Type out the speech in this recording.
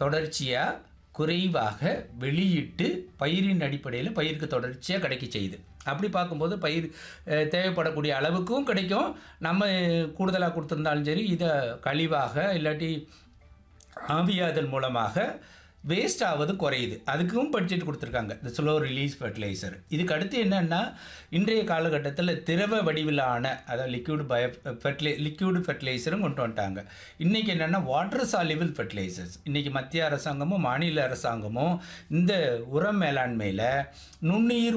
தொடர்ச்சியாக குறைவாக வெளியிட்டு பயிரின் அடிப்படையில் பயிருக்கு தொடர்ச்சியாக கிடைக்க செய்யுது அப்படி பார்க்கும்போது பயிர் அஹ், தேவைப்படக்கூடிய அளவுக்கும் கிடைக்கும் நம்ம கூடுதலாக கொடுத்துருந்தாலும் சரி இதை கழிவாக இல்லாட்டி ஆவியாதல் மூலமாக வேஸ்ட் ஆவது குறையுது அதுக்கும் பட்ஜெட் கொடுத்துருக்காங்க இந்த ஸ்லோ ரிலீஸ் ஃபெர்டிலைசர் இதுக்கு அடுத்து என்னென்னா இன்றைய காலகட்டத்தில் திரவ வடிவிலான அதாவது லிக்யூடு பய ஃபெர்டிலை லிக்யூடு ஃபெர்டிலைசரும் கொண்டு வந்துட்டாங்க இன்றைக்கி என்னென்னா வாட்டர் சாலிபிள் ஃபெர்டிலைசர்ஸ் இன்றைக்கி மத்திய அரசாங்கமும் மாநில அரசாங்கமும் இந்த உர மேலாண்மையில் நுண்ணுயிர்